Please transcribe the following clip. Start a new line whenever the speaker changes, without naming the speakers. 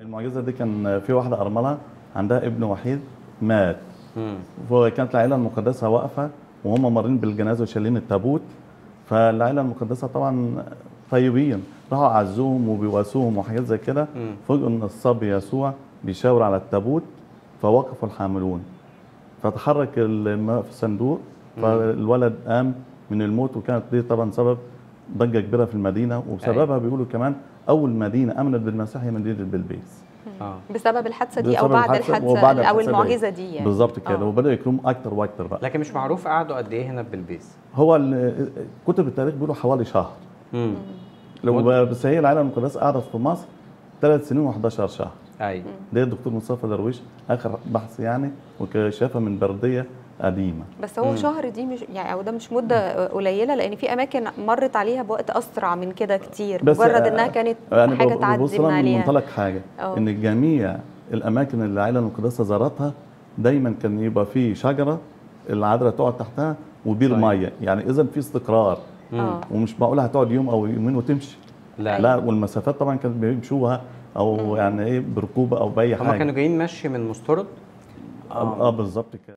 المعجزه دي كان في واحده ارمله عندها ابن وحيد مات
مم.
وكانت العائله المقدسه واقفه وهم مارين بالجنازه وشايلين التابوت فالعائله المقدسه طبعا طيبين راحوا عزوهم وبيواسوهم وحاجات زي كده
مم.
فوجئوا ان الصبي يسوع بيشاور على التابوت فوقفوا الحاملون فتحرك الماء في الصندوق فالولد قام من الموت وكانت دي طبعا سبب ضجه كبيره في المدينه وبسببها بيقولوا كمان اول مدينه امنت بالمسيح هي مدينه بلبيس
اه
بسبب الحادثه دي او
بسبب
بعد
الحادثة
الحادثه
وبعد
او
الحادثة دي.
المعجزه دي يعني
بالظبط كده
آه.
وبداوا يكرموا اكتر واكتر بقى
لكن مش معروف قعدوا قد ايه هنا في بلبيس
هو ال- كتب التاريخ بيقولوا حوالي شهر
مم.
لو
مد-
بس هي العالم المقدسه قعدت في مصر ثلاث سنين و11 شهر
ايوه
ده الدكتور مصطفى درويش اخر بحث يعني وشافها من برديه قديمه
بس هو
مم.
شهر دي مش يعني او ده مش مده قليله لان في اماكن مرت عليها بوقت اسرع من كده كتير
بس
مجرد
آه،
انها كانت
يعني
حاجه
ببص
تعدي
لها
من
من
عليها
منطلق حاجه
أه.
ان جميع الاماكن اللي العائله المقدسه زارتها دايما كان يبقى في شجره العذراء تقعد تحتها وبير
صحيح.
ميه يعني اذا في استقرار
مم.
اه
ومش معقوله هتقعد يوم او يومين وتمشي
لا
لا والمسافات طبعا كانوا بيمشوها او يعني ايه بركوبه او باي
هما
حاجه
كانوا جايين مشي من مسترد
اه, آه بالظبط كده